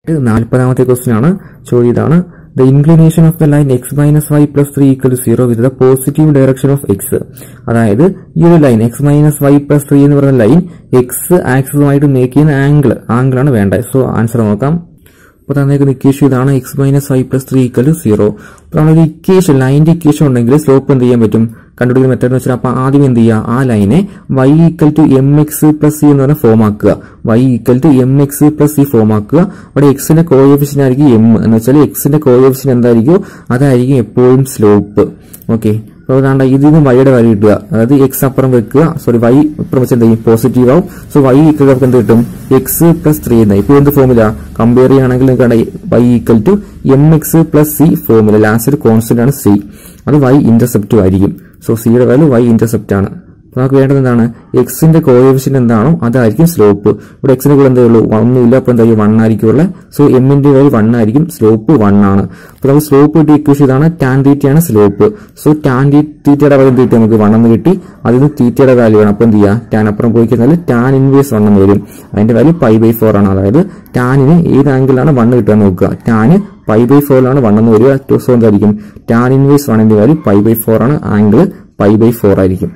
നാൽപ്പതാമത്തെ ക്വസ്റ്റ്യൻ ആണ് ചോദ്യം ഇതാണ് the inclination of the line X minus Y plus three equal zero with the positive direction of X അതായത് ഈ ഒരു line X minus Y plus three എന്ന് പറയുന്ന ലൈൻ എക്സ് ആക്സിസുമായിട്ട് മേക്ക് ചെയ്യുന്ന ആംഗിൾ ആംഗിളാണ് വേണ്ടത് സോ ആൻസർ നോക്കാം അപ്പോൾ തന്നേക്കുന്ന ഇക്വേഷൻ ഇതാണ് X minus Y plus three equal zero അപ്പോൾ നമ്മളൊരു ഇക്വേഷൻ ലൈൻ്റെ ഇക്വേഷൻ ഉണ്ടെങ്കിൽ സ്ലോപ്പ് എന്ത് ചെയ്യാൻ പറ്റും കണ്ടുപിടിക്കുന്ന മെത്തേഡ് എന്ന് വെച്ചാൽ അപ്പോൾ ആദ്യം എന്ത് ചെയ്യുക ആ ലൈനെ y equal to M X plus C എന്ന് പറഞ്ഞ ഫോം ആക്കുക Y equal to M X plus C form ആക്കുക അവിടെ എക്സിന്റെ കോയോഫിഷ്യൻ ആയിരിക്കും എം എന്ന് വെച്ചാൽ എക്സിന്റെ കോയോഫിഷ്യൻ എന്തായിരിക്കും അതായിരിക്കും എപ്പോഴും സ്ലോപ്പ് ഓക്കെ അപ്പോൾ അതാണ്ട് ഇതിൽ നിന്ന് വൈയുടെ വാല്യൂ കിട്ടുക അതായത് എക്സ് അപ്പുറം വെക്കുക സോറി വൈ അപ്പുറം വെച്ച് എന്ത് ചെയ്യും പോസിറ്റീവ് ആവും സോ വൈ ഈക്വൽ നമുക്ക് എന്ത് കിട്ടും എക്സ് പ്ലസ് ത്രീ എന്ന് ഇപ്പോൾ എന്ത് ഫോമില കമ്പയർ ചെയ്യുകയാണെങ്കിൽ നിങ്ങൾക്ക് Y equal to M X plus C ഫോമില ലാസ്റ്റ് ഒരു കോൺസ്റ്റന്റ് ആണ് സി അത് വൈ ഇന്റർസെപ്റ്റും ആയിരിക്കും സോ സിയുടെ വാല്യൂ വൈ ഇന്റർസെപ്റ്റ് ആണ് അപ്പോൾ നമുക്ക് വേണ്ടത് എന്താണ് എക്സിന്റെ കോയോഫിഷ്യൻ എന്താണോ അതായിരിക്കും സ്ലോപ്പ് ഇവിടെ എക്സിന്റെ കൂടെ എന്തേ ഉള്ളൂ ഒന്നുമില്ല അപ്പോൾ എന്തായിരിക്കും വൺ ആയിരിക്കും ഉള്ളത് സോ എമ്മിന്റെ വാല്യൂ വൺ ആയിരിക്കും സ്ലോപ്പ് വൺ ആണ് അപ്പോൾ നമുക്ക് സ്ലോപ്പ് കിട്ടിയ ഇക്വേഷൻ ഇതാണ് ടാൻ തീറ്റയാണ് സ്ലോപ്പ് സോ ടാൻ തീറ്റയുടെ വാല്യൂ എന്ത് കിട്ടി നമുക്ക് വൺ എന്ന് കിട്ടി അതിൽ നിന്ന് തീറ്റയുടെ വാല്യൂ ആണ് അപ്പോൾ എന്ത് ചെയ്യുക ടാൻ അപ്പുറം പോയി കഴിഞ്ഞാൽ ടാൻ ഇൻവേസ് വൺ എന്ന് വരും അതിന്റെ വാല്യൂ പൈ ബൈ ഫോർ ആണ് അതായത് ടാനിന് ഏത് ആംഗിളാണ് വണ്ണ് കിട്ടുക നോക്കുക ടാന് പൈ ബൈ ഫോറിലാണ് വൺ എന്ന് വരിക ടു സോ എന്തായിരിക്കും ടാൻ ഇൻവേസ് വണ്ണിന്റെ വാല്യൂ പൈ ബൈ ഫോർ ആണ് ആംഗിൾ പൈ ബൈ ഫോർ ആയിരിക്കും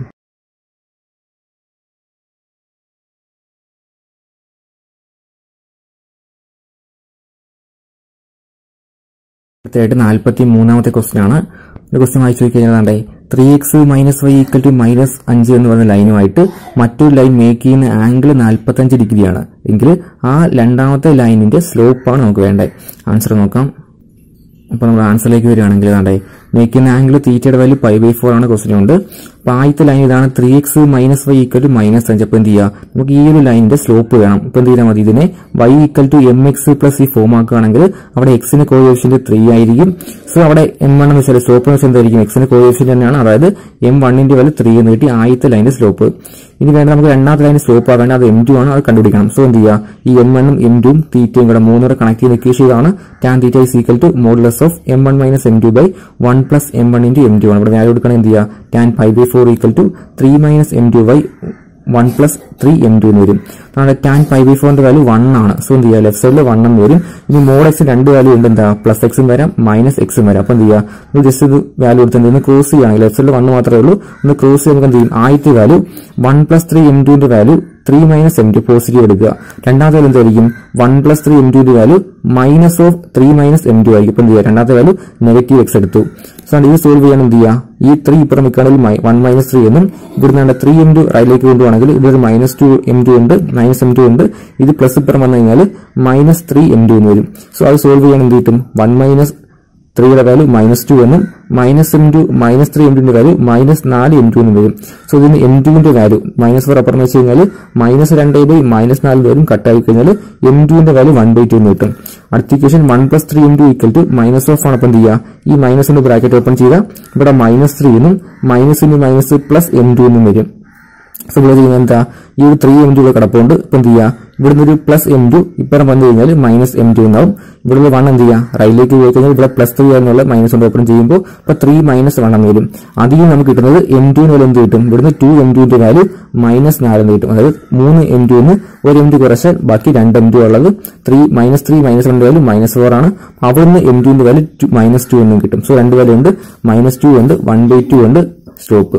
അടുത്തതായിട്ട് നാൽപ്പത്തി മൂന്നാമത്തെ ക്വസ്റ്റ്യൻ ആണ് ഒരു ക്വസ്റ്റ്യൻ വായിച്ചു കഴിഞ്ഞാൽ three X minus Y equal to minus അഞ്ച് എന്ന് പറയുന്ന ലൈനുമായിട്ട് മറ്റൊരു ലൈൻ മേക്ക് ചെയ്യുന്ന ആംഗിൾ നാൽപ്പത്തഞ്ച് ഡിഗ്രിയാണ് എങ്കിൽ ആ രണ്ടാമത്തെ ലൈനിന്റെ സ്ലോപ്പാണ് നമുക്ക് വേണ്ടത് ആൻസർ നോക്കാം അപ്പോൾ നമ്മൾ ആൻസറിലേക്ക് വരികയാണെങ്കിൽ ഇതാണ്ടേ മേക്കുന്ന ആംഗിൾ തീറ്റയുടെ വാല്യൂ പൈ ബൈ ഫോർ ആണ് ക്വസ്റ്റ്യൻ ഉണ്ട് അപ്പോൾ ആദ്യത്തെ ലൈൻ ഇതാണ് three X minus Y equal to minus അഞ്ച് അപ്പോൾ എന്ത് ചെയ്യുക നമുക്ക് ഈ ഒരു ലൈനിന്റെ സ്ലോപ്പ് വേണം ഇപ്പോൾ എന്ത് ചെയ്താൽ മതി ഇതിനെ Y equal to M X plus ഈ ഫോം ആക്കുകയാണെങ്കിൽ അവിടെ എക്സിന് കോയോഫിഷ്യന്റ് ത്രീ ആയിരിക്കും സോ അവിടെ എം വൺ എന്ന് വെച്ചാൽ സ്ലോപ്പ് എന്ന് വെച്ചാൽ എന്തായിരിക്കും എക്സിന് കോയോഫിഷ്യന്റ് തന്നെയാണ് അതായത് എം വണ്ണിന്റെ വാല്യൂ ത്രീ എന്ന് കിട്ടി ആദ്യത്തെ ലൈനിന്റെ സ്ലോപ്പ് ഇനി വേണ്ട നമുക്ക് രണ്ടാമത്തെ ലൈൻ സ്ലോപ്പ് ആവേണ്ട അത് എം ടു ആണ് അത് കണ്ടുപിടിക്കണം സോ എന്ത് ചെയ്യുക ഈ എം വണ്ണും എം ടും തീറ്റയും കൂടെ മൂന്നൂടെ കണക്ട് ചെയ്യുന്ന ഇക്വേഷൻ ഇതാണ് tan theta is equal to modulus of M one minus M two by one plus M one into M two ആണ് ഇവിടെ വാല്യൂ കൊടുക്കണം എന്ത് ചെയ്യുക tan five by four equal to three minus M two by one plus three M two എന്ന് വരും നമ്മുടെ tan five by ഫോറിന്റെ value one ആണ് സോ എന്ത് ചെയ്യുക ലെഫ്റ്റ് സൈഡിൽ വൺ എന്ന് വരും ഇനി മോഡ് എക്സ് രണ്ട് വാല്യൂ ഉണ്ട് എന്താ പ്ലസ് എക്സും വരാം മൈനസ് എക്സും വരാം അപ്പൊ എന്ത് ചെയ്യുക നമ്മൾ ജസ്റ്റ് ഇത് വാല്യൂ കൊടുത്തിട്ട് ഒന്ന് ക്രോസ് ചെയ്യുകയാണെങ്കിൽ ലെഫ്റ്റ് സൈഡിൽ വൺ മാത്രമേ ഉള്ളൂ ഒന്ന് ക്രോസ് ചെയ്യുമ്പോൾ എന്ത് ചെയ്യും ആദ്യത്തെ value one plus three M ടുവിന്റെ value three minus M two positive എടുക്കുക രണ്ടാമത്തെ വാല്യൂ എന്തായിരിക്കും വൺ പ്ലസ് ത്രീ എം ടുവിന്റെ value minus of three minus M two ആയിരിക്കും ഇപ്പൊ എന്ത് ചെയ്യുക രണ്ടാമത്തെ വാല്യൂ നെഗറ്റീവ് എക്സ് എടുത്തു സോ ഇത് സോൾവ് ചെയ്യാൻ എന്ത് ചെയ്യുക ഈ ത്രീ ഇപ്പുറം നിൽക്കുകയാണെങ്കിൽ വൺ മൈനസ് ത്രീ എന്നും ഇവിടുന്ന് ത്രീ എം ടു റൈറ്റിലേക്ക് കൊണ്ടുപോകണമെങ്കിൽ ഇവിടെ മൈനസ് ടു എം ടു ഉണ്ട് മൈനസ് എം ടു ഉണ്ട് ഇത് പ്ലസ് ഇപ്പുറം വന്നു കഴിഞ്ഞാൽ മൈനസ് ത്രീ എം ടു എന്ന് വരും സോ അത് സോൾവ് ചെയ്യാൻ എന്ത് കിട്ടും വൺ മൈനസ് ത്രീയുടെ വാല്യൂ മൈനസ് ടു എന്നും minus M two minus three M ടുവിന്റെ വാല്യൂ മൈനസ് നാല് എം ടു എന്നും വരും സോ ഇതിന് എം ടുവിന്റെ വാല്യൂ മൈനസ് ഫോർ അപ്പുറം വെച്ച് കഴിഞ്ഞാൽ മൈനസ് രണ്ട് ബൈ മൈനസ് നാല് വരും കട്ടായി കഴിഞ്ഞാൽ എം ടുവിന്റെ വാല്യൂ വൺ ബൈ ടു എന്ന് കിട്ടും അടുത്ത equation one plus three M two equal to minus of ആണ് അപ്പം എന്ത് ചെയ്യുക ഈ മൈനസ് കൊണ്ട് ബ്രാക്കറ്റ് ഓപ്പൺ ചെയ്താൽ ഇവിടെ മൈനസ് ത്രീ എന്നും minus into minus plus M two എന്നും വരും സോ ഇവിടെ ചെയ്യുന്നത് എന്താ ഈ ഒരു ത്രീ എം ടു ഇവിടെ കിടപ്പുണ്ട് ഇപ്പം എന്ത് ചെയ്യുക ഇവിടുന്ന് ഒരു പ്ലസ് എം ടു ഇപ്പുറം വന്നു കഴിഞ്ഞാൽ മൈനസ് എം ടു എന്നാവും ഇവിടെ വൺ എന്ത് ചെയ്യുക റൈറ്റിലേക്ക് പോയി കഴിഞ്ഞാൽ ഇവിടെ പ്ലസ് ത്രീ എന്നുള്ള മൈനസ് കൊണ്ട് ഓപ്പൺ ചെയ്യുമ്പോൾ ഇപ്പൊ ത്രീ മൈനസ് വൺ എന്ന് വരും അധികം നമുക്ക് കിട്ടുന്നത് എം ടു എന്ന് എന്ത് കിട്ടും ഇവിടുന്ന് ടു എം ടുവിന്റെ വാല്യൂ മൈനസ് നാലെന്ന് കിട്ടും അതായത് മൂന്ന് എം ടു എന്ന് ഒരു എം ടു കുറച്ചാൽ ബാക്കി രണ്ട് എം ടു ഉള്ളത് ത്രീ മൈനസ് ത്രീ മൈനസ് വണ്ണിന്റെ വാല്യൂ മൈനസ് ഫോർ ആണ് അവിടുന്ന് എം ടുവിന്റെ വാല്യൂ മൈനസ് ടു എന്നും കിട്ടും സോ രണ്ട് വാല്യൂ ഉണ്ട് മൈനസ് ടു ഉണ്ട് വൺ ബൈ ടു ഉണ്ട് സ്റ്റോപ്പ്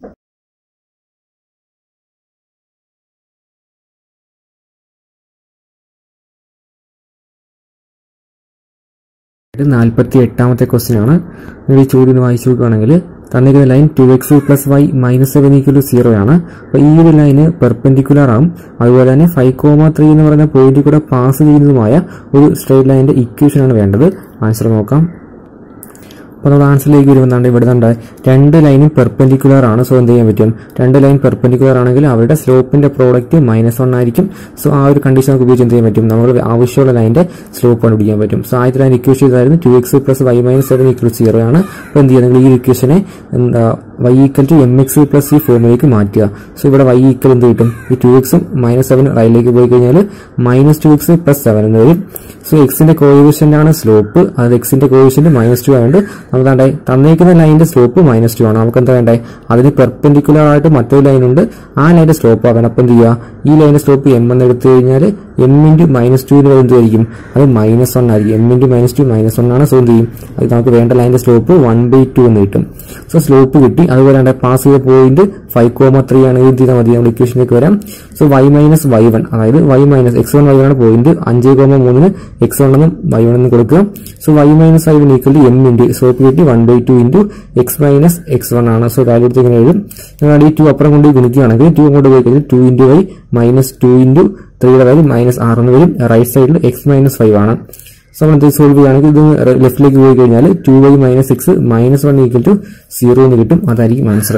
നാൽപ്പത്തി എട്ടാമത്തെ ക്വസ്റ്റ്യൻ ആണ് നിങ്ങൾ ഈ ചോദ്യം ഒന്ന് വായിച്ചു നോക്കുകയാണെങ്കിൽ തന്നിരിക്കുന്ന line two X plus Y minus seven equal to zero ആണ് അപ്പോൾ ഈ ഒരു ലൈന് പെർപെൻഡിക്കുലർ ആവും അതുപോലെ തന്നെ ഫൈവ് കോമ ത്രീ എന്ന് പറയുന്ന പോയിന്റിൽ കൂടെ പാസ് ചെയ്യുന്നതുമായ ഒരു സ്ട്രേറ്റ് ലൈനിന്റെ ഇക്വേഷൻ ആണ് വേണ്ടത് ആൻസർ നോക്കാം അപ്പോൾ നമ്മൾ ആൻസറിലേക്ക് വരുമ്പോൾ ഇവിടെ ഉണ്ട് രണ്ട് ലൈനും പെർപെൻഡിക്കുലർ ആണ് സോ എന്ത് ചെയ്യാൻ പറ്റും രണ്ട് ലൈൻ പെർപെൻഡിക്കുലർ ആണെങ്കിൽ അവരുടെ സ്ലോപ്പിന്റെ പ്രോഡക്റ്റ് മൈനസ് വൺ ആയിരിക്കും സോ ആ ഒരു കണ്ടീഷൻ നമുക്ക് ഉപയോഗിച്ച് എന്ത് ചെയ്യാൻ പറ്റും നമ്മൾ ആവശ്യമുള്ള ലൈനിന്റെ സ്ലോപ്പ് കണ്ടുപിടിക്കാൻ പറ്റും സോ ആദ്യത്തെ ലൈൻ ഇക്വേഷൻ ഇതായിരുന്നു two X plus Y minus seven equal zero ആണ് അപ്പോൾ എന്ത് ചെയ്യുക നിങ്ങൾ ഈ ഇക്വേഷനെ എന്താ y equal to M X plus ഈ ഫോമിലേക്ക് മാറ്റുക സോ ഇവിടെ വൈ ഈക്വൽ എന്ത് കിട്ടും ഈ ടു എക്സും മൈനസ് സെവൻ റൈറ്റിലേക്ക് പോയി കഴിഞ്ഞാൽ minus two X plus seven എന്ന് വരും സോ എക്സിന്റെ കോയിഫിഷ്യന്റ് ആണ് സ്ലോപ്പ് അത് എക്സിന്റെ കോയിഫിഷ്യന്റ് മൈനസ് ടു ആയതുകൊണ്ട് നമുക്ക് വേണ്ടേ തന്നിരിക്കുന്ന ലൈനിന്റെ സ്ലോപ്പ് മൈനസ് ടു ആണ് നമുക്ക് എന്താ വേണ്ടേ അതിന് പെർപെൻഡിക്കുലർ ആയിട്ട് മറ്റൊരു ലൈൻ ഉണ്ട് ആ ലൈനിന്റെ സ്ലോപ്പ് ആക്കണം അപ്പം എന്ത് ചെയ്യുക ഈ ലൈനിന്റെ സ്ലോപ്പ് എം എന്ന് എടുത്തു കഴിഞ്ഞാൽ എം ഇൻറ്റു മൈനസ് ടുവിന് എന്തുമായിരിക്കും അത് മൈനസ് വൺ ആയിരിക്കും m into minus two minus one ആണ് സോ എന്ത് ചെയ്യും അത് നമുക്ക് വേണ്ട ലൈനിന്റെ സ്ലോപ്പ് വൺ ബൈ ടു എന്ന് കിട്ടും സോ സ്ലോപ്പ് കിട്ടി അതുപോലെ തന്നെ പാസ് ചെയ്ത പോയിന്റ് ഫൈവ് കോമ ത്രീ ആണ് ഇത് ചെയ്താൽ മതി നമ്മുടെ ഇക്വേഷനിലേക്ക് വരാം so y minus y one അതായത് y minus x one y one ആണ് പോയിന്റ് അഞ്ച് കോമ മൂന്നിന് എക്സ് വൺ എന്നും വൈ വൺ എന്നും കൊടുക്കുക so y minus y one equal to m into slope കിട്ടി one by two into x minus x one ആണ് so value എടുത്ത് ഇങ്ങനെ എഴുതും എന്നാൽ ഈ ടു അപ്പുറം കൊണ്ട് ഗുണിക്കുകയാണെങ്കിൽ ടു അങ്ങോട്ട് പോയി കഴിഞ്ഞാൽ two into y minus two into ത്രീയുടെ വാല്യൂ മൈനസ് ആറ് എന്ന് വരും റൈറ്റ് സൈഡിൽ എക്സ് മൈനസ് ഫൈവ് ആണ് സോ നമ്മൾ ഇത് സോൾവ് ചെയ്യുകയാണെങ്കിൽ ഇത് ലെഫ്റ്റിലേക്ക് പോയി കഴിഞ്ഞാൽ two Y minus six minus one equal to zero എന്ന് കിട്ടും അതായിരിക്കും ആൻസർ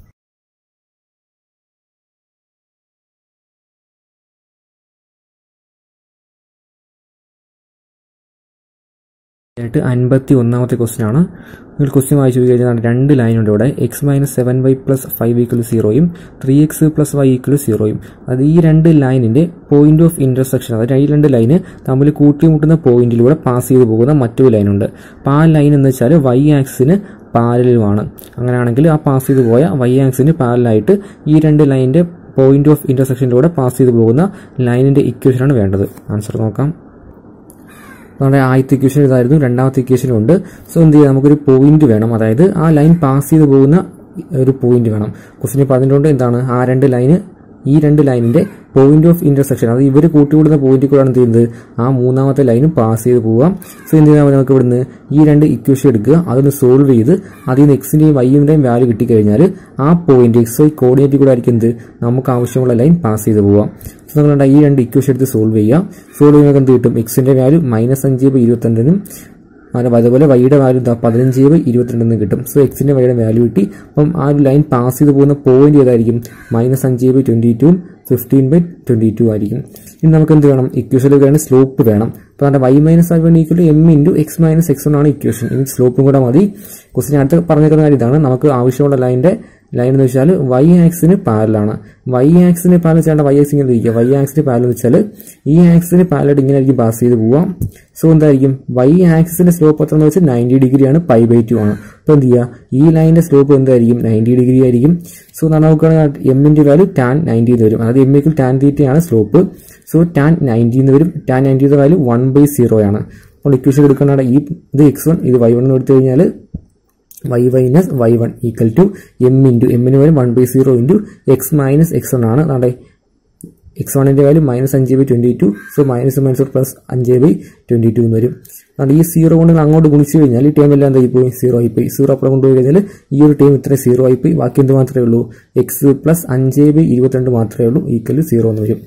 ആയിട്ട് അൻപത്തി ഒന്നാമത്തെ ക്വസ്റ്റ്യൻ ആണ് നിങ്ങൾ ക്വസ്റ്റ്യൻ വായിച്ചു കഴിഞ്ഞാൽ രണ്ട് ലൈൻ ഉണ്ട് ഇവിടെ x minus seven Y plus five equal സീറോയും three X plus y equal സീറോയും അത് ഈ രണ്ട് ലൈനിന്റെ പോയിന്റ് ഓഫ് ഇന്റർസെക്ഷൻ അതായത് ഈ രണ്ട് ലൈന് തമ്മിൽ കൂട്ടിമുട്ടുന്ന പോയിന്റിലൂടെ പാസ് ചെയ്ത് പോകുന്ന മറ്റൊരു ലൈൻ ഉണ്ട് അപ്പോൾ ആ ലൈൻ എന്ന് വെച്ചാൽ വൈ ആക്സിന് പാരലുമാണ് അങ്ങനെയാണെങ്കിൽ ആ പാസ് ചെയ്ത് പോയ വൈ ആക്സിന് പാരലായിട്ട് ഈ രണ്ട് ലൈനിന്റെ പോയിന്റ് ഓഫ് ഇന്റർസെക്ഷനിലൂടെ പാസ് ചെയ്ത് പോകുന്ന ലൈനിന്റെ ഇക്വേഷനാണ് വേണ്ടത് ആൻസർ നോക്കാം നമ്മുടെ ആദ്യത്തെ ഇക്വേഷൻ ഇതായിരുന്നു രണ്ടാമത്തെ ഇക്വേഷനും ഉണ്ട് സോ എന്ത് ചെയ്യാം നമുക്കൊരു പോയിന്റ് വേണം അതായത് ആ ലൈൻ പാസ് ചെയ്ത് പോകുന്ന ഒരു പോയിന്റ് വേണം ക്വസ്റ്റിന് പറഞ്ഞിട്ടുണ്ട് എന്താണ് ആ രണ്ട് ലൈന് ഈ രണ്ട് ലൈനിന്റെ പോയിന്റ് ഓഫ് ഇന്റർസെക്ഷൻ അത് ഇവർ കൂട്ടിവിടുന്ന പോയിന്റിൽ കൂടെയാണ് എന്ത് ചെയ്യുന്നത് ആ മൂന്നാമത്തെ ലൈനും പാസ് ചെയ്ത് പോവാം സോ എന്ത് ചെയ്താൽ മതി നമുക്ക് ഇവിടുന്ന് ഈ രണ്ട് ഇക്വേഷൻ എടുക്കുക അതൊന്ന് സോൾവ് ചെയ്ത് അതിൽ നിന്ന് എക്സിന്റെയും വൈയുടെയും വാല്യൂ കിട്ടിക്കഴിഞ്ഞാൽ ആ പോയിന്റ് എക്സ് വൈ കോർഡിനേറ്റ് കൂടെ ആയിരിക്കും എന്ത് നമുക്ക് ആവശ്യമുള്ള ലൈൻ പാസ് ചെയ്ത് പോവാം സോ നമ്മളുടെ ഈ രണ്ട് ഇക്വേഷൻ എടുത്ത് സോൾവ് ചെയ്യാം സോൾവ് ചെയ്യുമ്പോൾ എന്ത് കിട്ടും എക്സിന്റെ വാല്യൂ മൈനസ് അഞ്ച് ബൈ ഇരുപത്തിരണ്ടിനും അങ്ങനെ അതുപോലെ വൈയുടെ വാല്യൂ എന്താ പതിനഞ്ച് ബൈ ഇരുപത്തിരണ്ടെന്ന് കിട്ടും സോ എക്സിന്റെ വൈയുടെ വാല്യൂ കിട്ടി അപ്പം ആ ഒരു ലൈൻ പാസ് ചെയ്ത് പോകുന്ന പോയിന്റ് ഏതായിരിക്കും മൈനസ് അഞ്ച് ബൈ ട്വന്റി ടൂവും ഫിഫ്റ്റീൻ ബൈ ട്വന്റി ടു ആയിരിക്കും ഇനി നമുക്ക് എന്ത് വേണം ഇക്വേഷനിൽ വേണം സ്ലോപ്പ് വേണം അപ്പോൾ നമ്മുടെ y minus y one equal m into x minus x one ആണ് ഇക്വേഷൻ ഇനി സ്ലോപ്പും കൂടെ മതി ക്വസ്റ്റ്യൻ അടുത്ത് പറഞ്ഞേക്കുന്ന കാര്യം ഇതാണ് നമുക്ക് ആവശ്യമുള്ള ലൈനിന്റെ ലൈൻ എന്ന് വെച്ചാൽ വൈ ആക്സിന് പാരലാണ് വൈ ആക്സിന് പാരൽ ചെയ്യേണ്ട വൈ ആക്സ് ഇങ്ങനെ ഇരിക്കുക വൈ ആക്സിന് പാരൽ എന്ന് വെച്ചാൽ ഈ ആക്സിന് പാരലായിട്ട് ഇങ്ങനെ ആയിരിക്കും പാസ് ചെയ്ത് പോവാം സോ എന്തായിരിക്കും വൈ ആക്സിന്റെ സ്ലോപ്പ് എത്ര എന്ന് വെച്ചാൽ നയൻറ്റി ഡിഗ്രിയാണ് പൈ ബൈ ടു ആണ് അപ്പോൾ എന്ത് ചെയ്യുക ഈ ലൈനിന്റെ സ്ലോപ്പ് എന്തായിരിക്കും നയൻറ്റി ഡിഗ്രി ആയിരിക്കും സോ നമ്മൾ നോക്കുകയാണെങ്കിൽ എമ്മിന്റെ വാല്യൂ ടാൻ നയൻറ്റി എന്ന് വരും അതായത് എം ഈക്വൽ ടാൻ തീറ്റയാണ് സ്ലോപ്പ് സോ ടാൻ നയൻറ്റി എന്ന് വരും ടാൻ നയൻറ്റിയുടെ വാല്യൂ വൺ ബൈ സീറോ ആണ് അപ്പോൾ ഇക്വേഷൻ എടുക്കേണ്ട ഈ ഇത് എക്സ് വൺ ഇത് വൈ വൺ എന്ന് എടുത്തു കഴിഞ്ഞാൽ y minus y one equal to m into എമ്മിന് വരും one by zero into x minus x one ആണ് അതാണ്ട് എക്സ് വണ്ണിൻ്റെ വാല്യൂ മൈനസ് അഞ്ച് by twenty two so minus minus plus അഞ്ച് ബൈ ട്വൻറ്റി ടു എന്ന് വരും അതുകൊണ്ട് ഈ സീറോ കൊണ്ട് അങ്ങോട്ട് ഗുണിച്ച് കഴിഞ്ഞാൽ ഈ ടേം എല്ലാം എന്തായി പോയി സീറോ ആയിപ്പോയി സീറോ അപ്പുറം കൊണ്ടുപോയി കഴിഞ്ഞാൽ ഈ ഒരു ടേം ഇത്ര സീറോ ആയിപ്പോയി ബാക്കി എന്ത് മാത്രമേ ഉള്ളൂ എക്സ് പ്ലസ് അഞ്ച് ബൈ ഇരുപത്തിരണ്ട് മാത്രമേ ഉള്ളൂ ഈക്വൽ സീറോ എന്ന് വരും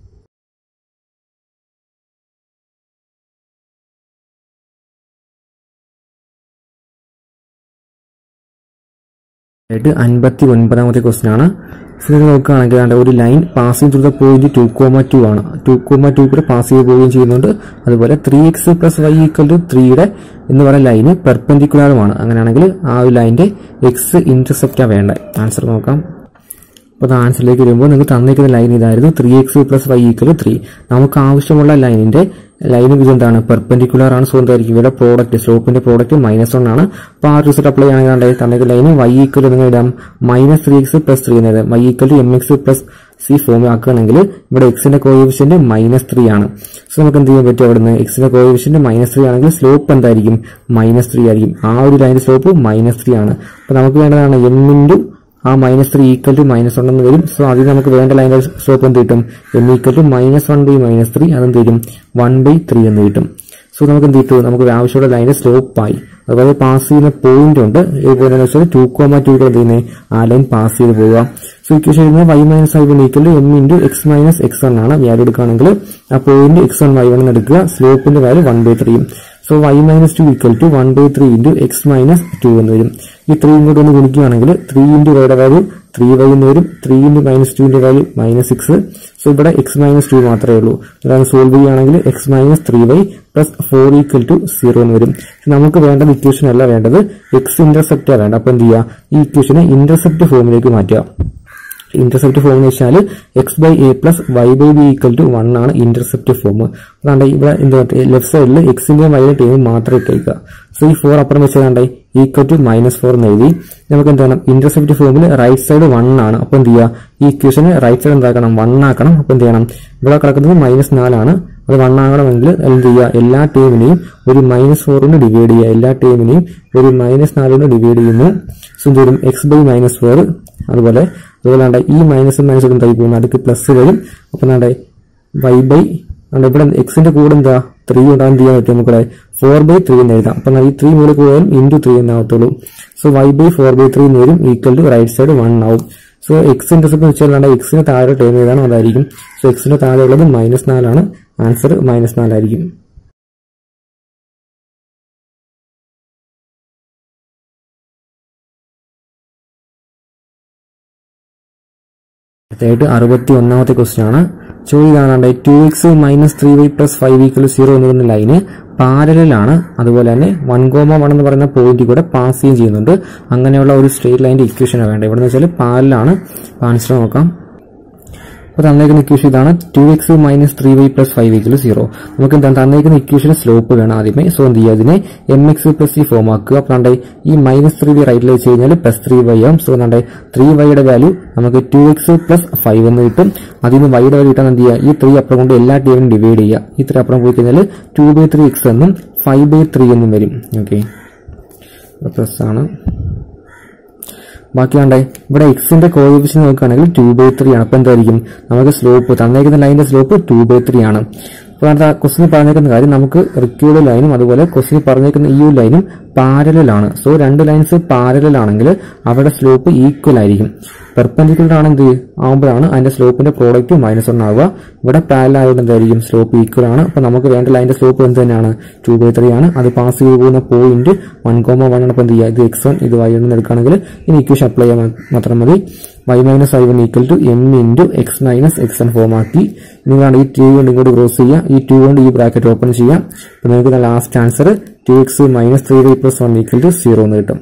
ആയിട്ട് അൻപത്തി ഒൻപതാമത്തെ ക്വസ്റ്റ്യൻ ആണ് സോ നിങ്ങൾ നോക്കുകയാണെങ്കിൽ ദാണ്ടെ ഒരു line passing through the point two comma two ആണ് ടു കോമ ടു കൂടെ പാസ് ചെയ്ത് പോവുകയും ചെയ്യുന്നുണ്ട് അതുപോലെ three X plus y equal to ത്രീയുടെ എന്ന് പറയുന്ന ലൈന് പെർപെൻഡിക്കുലറുമാണ് അങ്ങനെയാണെങ്കിൽ ആ ഒരു ലൈനിന്റെ എക്സ് ഇന്റർസെപ്റ്റാണ് വേണ്ടത് ആൻസർ നോക്കാം അപ്പോൾ ആൻസറിലേക്ക് വരുമ്പോൾ നിങ്ങൾക്ക് തന്നിരിക്കുന്ന ലൈൻ ഇതായിരുന്നു three X plus y equal three നമുക്ക് ആവശ്യമുള്ള ലൈനിന്റെ ലൈൻ ഇതെന്താണ് പെർപെൻഡിക്കുലർ ആണ് സോ എന്തായിരിക്കും ഇവിടെ പ്രോഡക്റ്റ് സ്ലോപ്പിന്റെ പ്രോഡക്റ്റ് മൈനസ് വൺ ആണ് അപ്പോൾ ആ റിസൾട്ട് അപ്ലൈ ആണെങ്കിൽ തന്നിരിക്കുന്ന ലൈന് വൈ ഈക്വൽ നിങ്ങൾ ഇടാം minus three X plus three എന്നത് y equal to M X plus C form ആക്കുകയാണെങ്കിൽ ഇവിടെ എക്സിന്റെ കോയിഫിഷ്യന്റ് മൈനസ് ത്രീ ആണ് സോ നമുക്ക് എന്ത് ചെയ്യാൻ പറ്റും അവിടുന്ന് എക്സിന്റെ കോയിഫിഷ്യന്റ് മൈനസ് ത്രീ ആണെങ്കിൽ സ്ലോപ്പ് എന്തായിരിക്കും മൈനസ് ത്രീ ആയിരിക്കും ആ ഒരു ലൈനിന്റെ സ്ലോപ്പ് മൈനസ് ത്രീ ആണ് അപ്പോൾ നമുക്ക് വേണ്ടതാണ് എം ഇൻറ്റു ആ minus three equal to minus one എന്ന് വരും സോ അതിൽ നമുക്ക് വേണ്ട ലൈൻ്റെ സ്ലോപ്പ് എന്ത് കിട്ടും m equal to minus one by minus three അതെന്ത് വരും വൺ ബൈ ത്രീ എന്ന് കിട്ടും സോ നമുക്ക് എന്ത് കിട്ടും നമുക്ക് ആവശ്യമുള്ള ലൈൻ്റെ സ്ലോപ്പായി അതുപോലെ പാസ് ചെയ്യുന്ന പോയിന്റ് ഉണ്ട് ഇതുപോലെ വെച്ചാൽ ടു കോമ ടു എന്ത് ചെയ്യുന്നത് ആ ലൈൻ പാസ് ചെയ്ത് പോവുക സോ ഇക്വേഷൻ എഴുതുന്നത് y minus y one equal to m into x minus x one ആണ് വാല്യൂ എടുക്കുകയാണെങ്കിൽ ആ point x one y one എന്ന് എടുക്കുക സ്ലോപ്പിന്റെ വാല്യൂ വൺ ബൈ ത്രീയും so y minus two equal to one by three into x minus two എന്ന് വരും ഈ ത്രീ ഇങ്ങോട്ട് ഒന്ന് ഗുണിക്കുകയാണെങ്കിൽ ത്രീ ഇൻറ്റു വൈയുടെ വാല്യൂ ത്രീ വൈ എന്ന് വരും ത്രീ ഇൻറ്റു മൈനസ് ടുവിന്റെ വാല്യൂ മൈനസ് സിക്സ് സോ ഇവിടെ എക്സ് മൈനസ് ടു മാത്രമേ ഉള്ളൂ അതാണ് സോൾവ് ചെയ്യുകയാണെങ്കിൽ x minus three y plus four equal to zero എന്ന് വരും നമുക്ക് വേണ്ടത് ഇക്വേഷൻ അല്ല വേണ്ടത് എക്സ് ഇന്റർസെപ്റ്റാണ് വേണ്ട അപ്പൊ എന്ത് ചെയ്യുക ഈ ഇക്വേഷനെ ഇന്റർസെപ്റ്റ് ഫോമിലേക്ക് മാറ്റുക ഇന്റർസെപ്റ്റ് ഫോം എന്ന് വെച്ചാൽ x by a plus y by b equal to one ആണ് ഇന്റർസെപ്റ്റ് ഫോം അതാണ്ട് ഇവിടെ എന്താ ലെഫ്റ്റ് സൈഡിൽ എക്സിന്റെയും വൈയുടെ ടീം മാത്രം ഇട്ടേക്കുക സോ ഈ ഫോർ അപ്പുറം വെച്ചാൽ ഈക്വൽ ടു മൈനസ് ഫോർ എന്ന് എഴുതി നമുക്ക് എന്ത് വേണം ഇന്റർസെപ്റ്റ് ഫോമിൽ റൈറ്റ് സൈഡ് വൺ ആണ് അപ്പൊ എന്ത് ചെയ്യുക ഈ ഇക്വേഷന് റൈറ്റ് സൈഡ് എന്താക്കണം വൺ ആക്കണം അപ്പൊ എന്ത് ചെയ്യണം ഇവിടെ കിടക്കുന്നത് മൈനസ് നാലാണ് അത് വൺ ആകണമെങ്കിൽ എന്ത് ചെയ്യുക എല്ലാ ടീമിനെയും ഒരു മൈനസ് ഫോർ കൊണ്ട് ഡിവൈഡ് ചെയ്യുക എല്ലാ ടീമിനെയും ഒരു മൈനസ് നാല് കൊണ്ട് ഡിവൈഡ് ചെയ്യുന്നു സോ എന്ത് വരും എക്സ് ബൈ മൈനസ് ഫോർ അതുപോലെ അതുപോലെ ആണ്ടെ ഈ മൈനസും മൈനസും എന്തായി പോകുന്നു അടുക്ക് പ്ലസ് വരും അപ്പൊ എന്താ വൈ ബൈ അതുകൊണ്ട് ഇവിടെ എക്സിന്റെ കൂടെ എന്താ ത്രീ ഉണ്ടാകാൻ ചെയ്യാൻ പറ്റും നമുക്ക് ഫോർ ബൈ ത്രീ എന്ന് എഴുതാം അപ്പൊ ഈ ത്രീ മൂല കൂടുതലും ഇൻറ്റു ത്രീ എന്നാകത്തുള്ളൂ so y by four by three എന്ന് വരും equal to right side one ആവും സോ എക്സ് ഇന്റർസെപ്റ്റ് എന്ന് വെച്ചാൽ എക്സിന് താഴെ ടേം ഏതാണ് അതായിരിക്കും സോ എക്സിന് താഴെ ഉള്ളത് മൈനസ് നാലാണ് ആൻസർ മൈനസ് നാലായിരിക്കും അടുത്തായിട്ട് അറുപത്തി ഒന്നാമത്തെ ക്വസ്റ്റ്യൻ ആണ് ചോദ്യം കാണാണ്ട് two X minus three y plus five equal zero എന്ന് പറയുന്ന ലൈന് പാരലാണ് അതുപോലെ തന്നെ വൺ കോമ വൺ എന്ന് പറയുന്ന പോയിന്റ് കൂടെ പാസ് ചെയ്യുകയും ചെയ്യുന്നുണ്ട് അങ്ങനെയുള്ള ഒരു സ്ട്രേറ്റ് ലൈൻ്റെ ഇക്വേഷനാണ് വേണ്ടത് ഇവിടെ വെച്ചാൽ പാരലാണ് ആൻസർ നോക്കാം അപ്പോൾ തന്നേക്കുന്ന ഇക്വേഷൻ ഇതാണ് two X minus three y plus five equal zero നമുക്ക് എന്താണ് തന്നേക്കുന്ന ഇക്വേഷൻ സ്ലോപ്പ് വേണം ആദ്യമേ സോ എന്ത് ചെയ്യുക അതിനെ m X plus C form ആക്കുക അപ്പോൾ നമ്മുടെ ഈ മൈനസ് ത്രീ വൈ റൈറ്റിൽ വെച്ച് കഴിഞ്ഞാൽ പ്ലസ് ത്രീ വൈ ആവും സോ നമ്മുടെ ത്രീ വൈയുടെ വാല്യൂ നമുക്ക് ടു എക്സ് പ്ലസ് ഫൈവ് എന്ന് കിട്ടും അതിൽ നിന്ന് വൈയുടെ വാല്യൂ കിട്ടാൻ എന്ത് ചെയ്യുക ഈ ത്രീ അപ്പുറം കൊണ്ട് എല്ലാ ടീമിനും ഡിവൈഡ് ചെയ്യുക ഈ ത്രീ അപ്പുറം പോയി കഴിഞ്ഞാൽ ടു ബൈ ത്രീ എക്സ് എന്നും ഫൈവ് ബൈ ത്രീ എന്നും വരും ഓക്കെ പ്ലസ് ആണ് ബാക്കി വേണ്ടേ ഇവിടെ എക്സിന്റെ കോയിഫിഷ്യൻ നോക്കുകയാണെങ്കിൽ ടു ബൈ ത്രീ ആണ് അപ്പൊ എന്തായിരിക്കും നമുക്ക് സ്ലോപ്പ് തന്നേക്കുന്ന ലൈനിന്റെ സ്ലോപ്പ് ടു ബൈ ത്രീ ആണ് അപ്പോൾ അടുത്ത ക്വസ്റ്റിന് പറഞ്ഞേക്കുന്ന കാര്യം നമുക്ക് റിക്യൂർഡ് ലൈനും അതുപോലെ ക്വസ്റ്റിന് പറഞ്ഞേക്കുന്ന ഈ ലൈനും പാരലാണ് സോ രണ്ട് ലൈൻസ് പാരലൽ ആണെങ്കിൽ അവിടെ സ്ലോപ്പ് ഈക്വൽ ആയിരിക്കും പെർപെൻഡിക്കുലർ ആണ് എന്ത് ആകുമ്പോഴാണ് അതിന്റെ സ്ലോപ്പിന്റെ പ്രോഡക്റ്റ് മൈനസ് വൺ ആവുക ഇവിടെ പാരൽ ആയതുകൊണ്ട് എന്തായിരിക്കും സ്ലോപ്പ് ഈക്വൽ ആണ് അപ്പൊ നമുക്ക് വേണ്ട ലൈനിന്റെ സ്ലോപ്പ് എന്ത് തന്നെയാണ് ടു ബൈ ത്രീ ആണ് അത് പാസ് ചെയ്ത് പോകുന്ന പോയിന്റ് വൺ കോമ വൺ ആണ് അപ്പൊ എന്ത് ചെയ്യുക ഇത് എക്സ് വൺ ഇത് വൈ എന്ന് എടുക്കുകയാണെങ്കിൽ ഇനി ഇക്വേഷൻ അപ്ലൈ ചെയ്യാൻ മാത്രം മതി y minus y one equal to m into x minus x n form ആക്കി നിങ്ങളാണ് ഈ ടു കൊണ്ട് ഇങ്ങോട്ട് ക്രോസ് ചെയ്യുക ഈ ടു കൊണ്ട് ഈ ബ്രാക്കറ്റ് ഓപ്പൺ ചെയ്യാം അപ്പൊ നിങ്ങൾക്ക് last answer two X minus three y plus one equal to zero എന്ന് കിട്ടും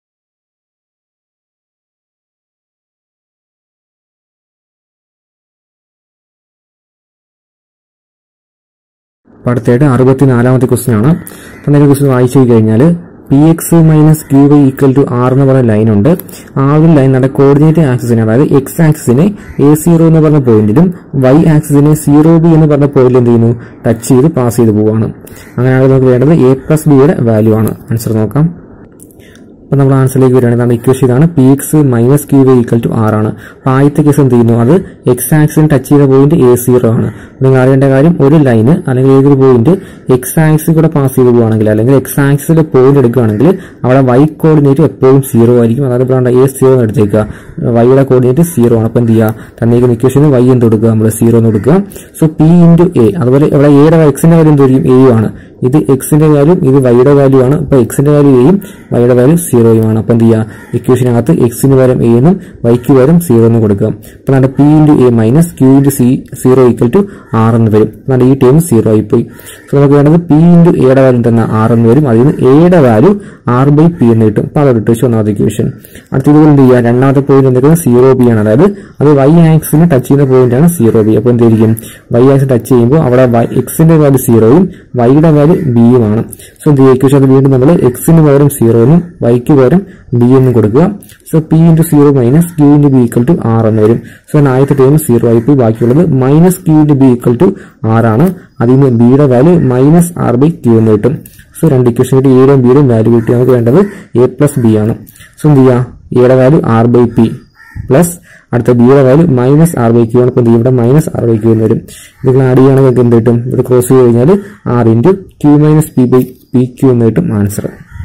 അപ്പോൾ അടുത്തായിട്ട് അറുപത്തിനാലാമത്തെ ക്വസ്റ്റ്യൻ ആണ് തന്നെ ക്വസ്റ്റ്യൻ വായിച്ചു കഴിഞ്ഞാൽ p x minus q y equal to r എന്ന് പറയുന്ന ലൈൻ ഉണ്ട് ആ ഒരു ലൈൻ നമ്മുടെ കോർഡിനേറ്റ് ആക്സിസിനെ അതായത് എക്സ് ആക്സിസിനെ എ സീറോ എന്ന് പറഞ്ഞ പോയിന്റിലും വൈ ആക്സിസിനെ സീറോ ബി എന്ന് പറഞ്ഞ പോയിന്റിൽ എന്ത് ചെയ്യുന്നു ടച്ച് ചെയ്ത് പാസ് ചെയ്ത് പോവാണ് അങ്ങനെയാണെങ്കിൽ നമുക്ക് വേണ്ടത് എ പ്ലസ് ബിയുടെ വാല്യൂ ആണ് ആൻസർ നോക്കാം അപ്പോൾ നമ്മൾ ആൻസറിലേക്ക് വരികയാണെങ്കിൽ നമ്മുടെ ഇക്വേഷൻ ഇതാണ് p x minus q y equal to r ആണ് അപ്പോൾ ആദ്യത്തെ കേസ് എന്ത് ചെയ്യുന്നു അത് എക്സ് ആക്സിന് ടച്ച് ചെയ്ത പോയിന്റ് എ സീറോ ആണ് നിങ്ങൾ അറിയേണ്ട കാര്യം ഒരു ലൈന് അല്ലെങ്കിൽ ഏതൊരു പോയിന്റ് എക്സ് ആക്സിൽ കൂടെ പാസ് ചെയ്ത് പോവുകയാണെങ്കിൽ അല്ലെങ്കിൽ എക്സ് ആക്സിലെ പോയിന്റ് എടുക്കുകയാണെങ്കിൽ അവിടെ വൈ കോർഡിനേറ്റ് എപ്പോഴും സീറോ ആയിരിക്കും അതായത് ഇപ്പോൾ എ സീറോ എന്ന് എടുത്തേക്കുക വൈയുടെ കോർഡിനേറ്റ് സീറോ ആണ് അപ്പോൾ എന്ത് ചെയ്യുക തന്നേക്കുന്ന ഇക്വേഷന് വൈ എന്ത് കൊടുക്കുക നമ്മൾ സീറോ എന്ന് കൊടുക്കുക സോ പി ഇൻറ്റു എ അതുപോലെ ഇവിടെ എയുടെ എക്സിന്റെ വാല്യൂ എന്തായിരിക്കും എയും ആണ് ഇത് എക്സിന്റെ വാല്യൂ ഇത് വൈയുടെ വാല്യൂ ആണ് അപ്പോൾ എക്സിന്റെ വാല്യൂ എയും വൈയുടെ വാല്യൂ സീറോയും ആണ് അപ്പോൾ എന്ത് ചെയ്യുക ഇക്വേഷനകത്ത് എക്സിന് പകരം എ എന്നും വൈക്ക് പകരം സീറോ എന്ന് കൊടുക്കുക അപ്പോൾ നമ്മുടെ p into a minus q into c zero equal to r എന്ന് വരും നമ്മുടെ ഈ ടേം സീറോ ആയിപ്പോയി സോ നമുക്ക് വേണ്ടത് പി ഇൻറ്റു എയുടെ വാല്യൂ തന്നെ ആർ എന്ന് വരും അതിൽ നിന്ന് എയുടെ വാല്യൂ ആർ ബൈ പി എന്ന് കിട്ടും അപ്പോൾ അതോട് ഇട്ടു ഒന്നാമത്തെ ഇക്വേഷൻ അടുത്ത ഇതുപോലെ എന്ത് ചെയ്യുക രണ്ടാമത്തെ പോയിന്റ് എന്തെങ്കിലും സീറോ ബി ആണ് അതായത് അത് വൈ ആക്സിന് ടച്ച് ചെയ്യുന്ന പോയിന്റ് ആണ് സീറോ ബി അപ്പോൾ എന്തായിരിക്കും വൈ ആക്സിന് ടച്ച് ചെയ്യുമ്പോൾ അവിടെ എക്സിന്റെ വാല്യൂ സീറോയും വൈയുടെ വാല്യൂ ബിയുമാണ് സോ ഇത് ഇക്വേഷൻ അത് വീണ്ടും നമ്മൾ എക്സിന് പകരം സീറോ എന്നും വൈക്ക് പകരം ബി എന്നും കൊടുക്കുക so p into zero minus q into b equal to r എന്ന് വരും സോ ആദ്യത്തെ ടേം സീറോ ആയിപ്പോയി ബാക്കിയുള്ളത് minus q into b equal to r ആണ് അതിൽ നിന്ന് ബിയുടെ value minus r by q എന്ന് കിട്ടും സോ രണ്ട് ഇക്വേഷൻ കിട്ടി എയുടെയും ബിയുടെയും വാല്യൂ കിട്ടി നമുക്ക് വേണ്ടത് എ പ്ലസ് ബി ആണ് സോ എന്ത് ചെയ്യുക എയുടെ value r by p plus അടുത്ത ബിയുടെ value minus r by q ആണ് ഇപ്പോൾ ഇവിടെ മൈനസ് ആർ ബൈ ക്യൂ എന്ന് വരും ഇത് ആഡ് ചെയ്യുകയാണെങ്കിൽ എന്ത് കിട്ടും ഇത് ക്രോസ് ചെയ്ത് കഴിഞ്ഞാൽ r into q minus p by p q എന്ന് കിട്ടും ആൻസർ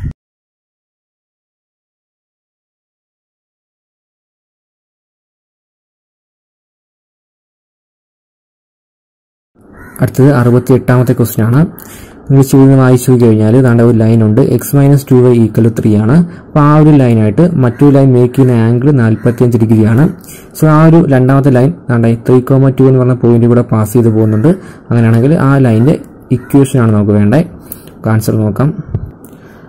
അടുത്തത് അറുപത്തി എട്ടാമത്തെ ക്വസ്റ്റ്യൻ ആണ് നിങ്ങൾ ചോദ്യം വായിച്ചു കഴിഞ്ഞാൽ താണ്ട ഒരു ലൈൻ ഉണ്ട് x minus two y equal three ആണ് അപ്പോൾ ആ ഒരു ലൈനായിട്ട് മറ്റൊരു ലൈൻ മേക്ക് ചെയ്യുന്ന ആംഗിൾ നാൽപ്പത്തിയഞ്ച് ഡിഗ്രിയാണ് സോ ആ ഒരു രണ്ടാമത്തെ ലൈൻ താണ്ട ത്രീ കോമ ടു എന്ന് പറഞ്ഞ പോയിന്റ് കൂടെ പാസ് ചെയ്ത് പോകുന്നുണ്ട് അങ്ങനെയാണെങ്കിൽ ആ ലൈനിന്റെ ഇക്വേഷൻ ആണ് നമുക്ക് വേണ്ടത് ആൻസർ നോക്കാം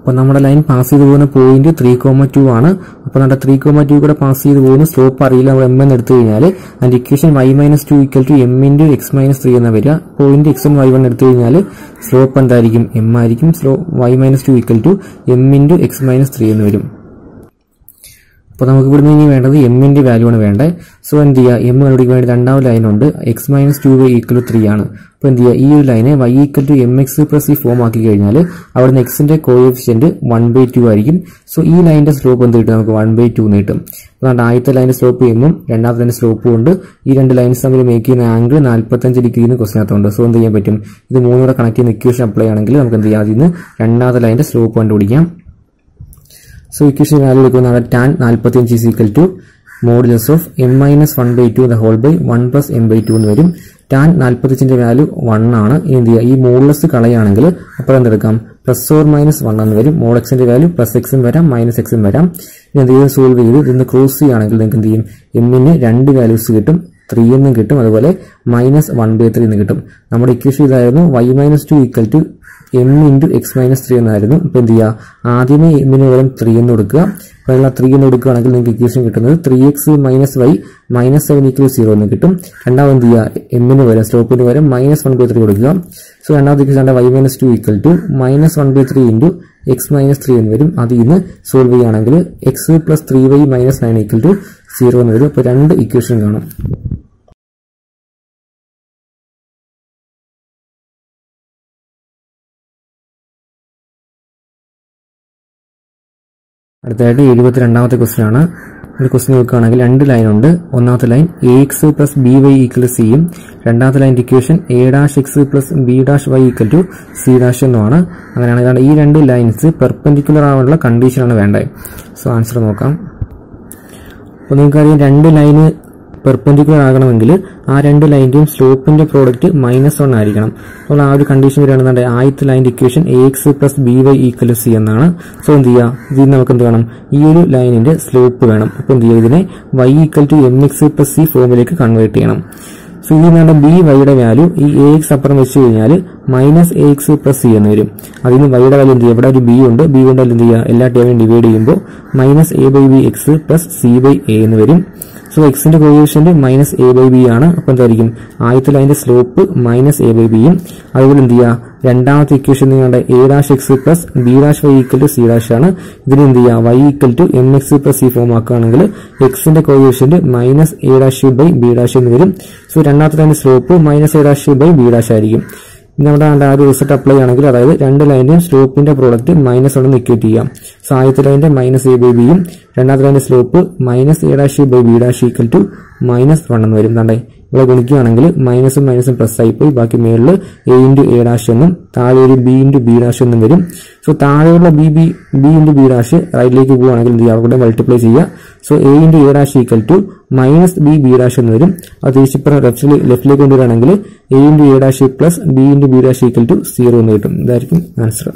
അപ്പോൾ നമ്മുടെ ലൈൻ പാസ് ചെയ്ത് പോകുന്ന പോയിന്റ് ത്രീ കോമ ടു ആണ് അപ്പോൾ നമ്മുടെ ത്രീ കോമ ടു കൂടെ പാസ് ചെയ്ത് പോകുന്ന സ്ലോപ്പ് അറിയില്ല നമ്മൾ എം എന്ന് എടുത്തു കഴിഞ്ഞാൽ അതിന്റെ equation y minus two equal to m into x minus three എന്ന് വരിക പോയിന്റ് എക്സ് വൈ വൺ എടുത്തു കഴിഞ്ഞാൽ സ്ലോപ്പ് എന്തായിരിക്കും എം ആയിരിക്കും slope y minus two equal to m into x minus three എന്ന് വരും അപ്പോൾ നമുക്ക് ഇവിടുന്ന് ഇനി വേണ്ടത് എമ്മിന്റെ വാല്യൂ ആണ് വേണ്ടത് സോ എന്ത് ചെയ്യുക എം കണ്ടുപിടിക്കാൻ വേണ്ടി രണ്ടാമത് ലൈൻ ഉണ്ട് x minus two y equal to three ആണ് അപ്പോൾ എന്ത് ചെയ്യുക ഈ ഒരു ലൈനെ y equal to M X plus ഈ ഫോം ആക്കി കഴിഞ്ഞാൽ അവിടുന്ന് എക്സിന്റെ കോഎഫിഷ്യന്റ് വൺ ബൈ ടു ആയിരിക്കും സോ ഈ ലൈനിന്റെ സ്ലോപ്പ് എന്ത് കിട്ടും നമുക്ക് വൺ ബൈ ടു എന്ന് കിട്ടും അതുകൊണ്ട് ആദ്യത്തെ ലൈനിന്റെ സ്ലോപ്പ് എമ്മും രണ്ടാമത്തെ ലൈനിന്റെ സ്ലോപ്പും ഉണ്ട് ഈ രണ്ട് ലൈൻസ് തമ്മിൽ മേക്ക് ചെയ്യുന്ന ആംഗിൾ നാൽപ്പത്തഞ്ച് ഡിഗ്രി എന്ന് ക്വസ്റ്റിനകത്തുണ്ട് സോ എന്ത് ചെയ്യാൻ പറ്റും ഇത് മൂന്നൂടെ കണക്ട് ചെയ്യുന്ന ഇക്വേഷൻ അപ്ലൈ ആണെങ്കിൽ നമുക്ക് എന്ത് ചെയ്യാം അതിൽ നിന്ന് രണ്ടാമത്തെ ലൈനിന്റെ സ്ലോപ്പ് കണ്ടുപിടിക്കാം സോ ഇക്വേഷൻ വാല്യൂ എടുക്കുന്നതാണ് ടാൻ നാൽപ്പത്തിയഞ്ച് is equal to modulus of m minus one by two the whole by one plus m by two എന്ന് വരും ടാൻ നാൽപ്പത്തിയഞ്ചിന്റെ വാല്യൂ വൺ ആണ് ഇനി എന്ത് ചെയ്യുക ഈ മോഡുലസ് കളയുകയാണെങ്കിൽ അപ്പോൾ എന്തെടുക്കാം പ്ലസ് ഓർ മൈനസ് വൺ എന്ന് വരും മോഡ് എക്സിന്റെ വാല്യൂ പ്ലസ് എക്സും വരാം മൈനസ് എക്സും വരാം ഇനി എന്ത് ചെയ്ത് സോൾവ് ചെയ്ത് ഇതിന്ന് ക്രോസ് ചെയ്യുകയാണെങ്കിൽ നിങ്ങൾക്ക് എന്ത് ചെയ്യും എമ്മിന് രണ്ട് വാല്യൂസ് കിട്ടും ത്രീ എന്നും കിട്ടും അതുപോലെ മൈനസ് വൺ ബൈ ത്രീ എന്ന് കിട്ടും നമ്മുടെ ഇക്വേഷൻ ഇതായിരുന്നു y minus two equal to m into x minus three എന്നായിരുന്നു ഇപ്പൊ എന്ത് ചെയ്യുക ആദ്യമേ എമ്മിന് പകരം ത്രീ എന്ന് കൊടുക്കുക അപ്പോൾ ത്രീ എന്ന് കൊടുക്കുകയാണെങ്കിൽ നിങ്ങൾക്ക് ഇക്വേഷൻ കിട്ടുന്നത് three X minus y minus seven equal zero എന്ന് കിട്ടും രണ്ടാമത് എന്ത് ചെയ്യുക എമ്മിന് പകരം സ്റ്റോപ്പിന് പകരം മൈനസ് വൺ ബൈ ത്രീ കൊടുക്കുക സോ രണ്ടാമത്തെ equation y minus two equal to minus one by three into x minus three എന്ന് വരും അതിൽ നിന്ന് സോൾവ് ചെയ്യുകയാണെങ്കിൽ x plus three y minus nine equal to zero എന്ന് വരും അപ്പോൾ രണ്ട് ഇക്വേഷൻ കാണും അടുത്തതായിട്ട് എഴുപത്തിരണ്ടാമത്തെ ക്വസ്റ്റ്യൻ ആണ് ഒരു ക്വസ്റ്റ്യൻ നോക്കുകയാണെങ്കിൽ രണ്ട് ലൈൻ ഉണ്ട് ഒന്നാമത്തെ line A X plus B Y equal സിയും രണ്ടാമത്തെ line equation A dash X plus B dash Y equal to C dash എന്നുമാണ് അങ്ങനെയാണെങ്കിൽ ഈ രണ്ട് ലൈൻസ് പെർപെൻഡിക്കുലർ ആവാനുള്ള കണ്ടീഷനാണ് വേണ്ടത് സോ ആൻസർ നോക്കാം അപ്പോൾ നിങ്ങൾക്കറിയാം രണ്ട് ലൈന് പെർപെൻഡിക്കുലർ ആകണമെങ്കിൽ ആ രണ്ട് ലൈൻ്റെയും സ്ലോപ്പിന്റെ പ്രോഡക്റ്റ് മൈനസ് വൺ ആയിരിക്കണം അപ്പോൾ ആ ഒരു കണ്ടീഷൻ വരികയാണെന്നുണ്ടെങ്കിൽ ആദ്യത്തെ ലൈൻ്റെ equation A X plus B Y equal C എന്നാണ് സോ എന്ത് ചെയ്യുക ഇതിൽ നമുക്ക് എന്ത് വേണം ഈ ഒരു ലൈനിന്റെ സ്ലോപ്പ് വേണം അപ്പോൾ എന്ത് ചെയ്യുക ഇതിനെ Y equal to M X plus C ഫോമിലേക്ക് കൺവേർട്ട് ചെയ്യണം സോ ഇതിൽ നിന്നാണ് ബി വൈയുടെ വാല്യൂ ഈ എ എക്സ് അപ്പുറം വെച്ച് കഴിഞ്ഞാൽ minus A X plus C എന്ന് വരും അതിന് വൈയുടെ വാല്യൂ എന്ത് ചെയ്യുക ഇവിടെ ഒരു ബി ഉണ്ട് ബി കൊണ്ട് എന്ത് ചെയ്യുക എല്ലാ ടേമിനും ഡിവൈഡ് ചെയ്യുമ്പോൾ minus A by B X plus C by A എന്ന് വരും സോ എക്സിന്റെ coefficient minus A by B ആണ് അപ്പൊ എന്തായിരിക്കും ആദ്യത്തെ ലൈനിന്റെ സ്ലോപ്പ് മൈനസ് എ ബൈ ബിയും അതുപോലെ എന്ത് ചെയ്യുക രണ്ടാമത്തെ ഇക്വേഷൻ നിങ്ങളുടെ A dash X plus B dash Y equal to C dash ആണ് ഇതിന് എന്ത് ചെയ്യുക Y equal to M X plus C form ആക്കുകയാണെങ്കിൽ എക്സിന്റെ coefficient minus A dash by B dash എന്ന് വരും സോ രണ്ടാമത്തെ ലൈനിന്റെ slope minus A dash by B dash ആയിരിക്കും നമ്മുടെ ആ ഒരു റിസൾട്ട് അപ്ലൈ ആണെങ്കിൽ അതായത് രണ്ട് ലൈന്റെയും സ്ലോപ്പിന്റെ പ്രോഡക്റ്റ് മൈനസ് കൊണ്ട് ഇക്വേറ്റ് ചെയ്യാം സോ ആദ്യത്തെ ലൈനിന്റെ മൈനസ് എ ബൈ ബിയും രണ്ടാമത്തെ ലൈനിന്റെ slope minus A dash by B dash equal to minus one എന്ന് വരും കണ്ടേ ഇവിടെ ഗുണിക്കുകയാണെങ്കിൽ മൈനസും മൈനസും പ്ലസ് ആയി പോയി ബാക്കി മേളിൽ എ ഇൻറ്റു എ ഡാഷ് എന്നും താഴെ ഒരു ബി ഇൻറ്റു ബി ഡാഷ് എന്നും വരും സോ താഴെയുള്ള B B B into B dash റൈറ്റിലേക്ക് പോവുകയാണെങ്കിൽ എന്ത് ചെയ്യുക അവിടെ മൾട്ടിപ്ലൈ ചെയ്യുക so A into A dash equal to minus B B dash എന്ന് വരും അത് തിരിച്ചിപ്പുറം ലെഫ്റ്റിൽ ലെഫ്റ്റിലേക്ക് കൊണ്ടുവരികയാണെങ്കിൽ A into A dash plus B into B dash equal to zero എന്ന് കിട്ടും ഇതായിരിക്കും ആൻസർ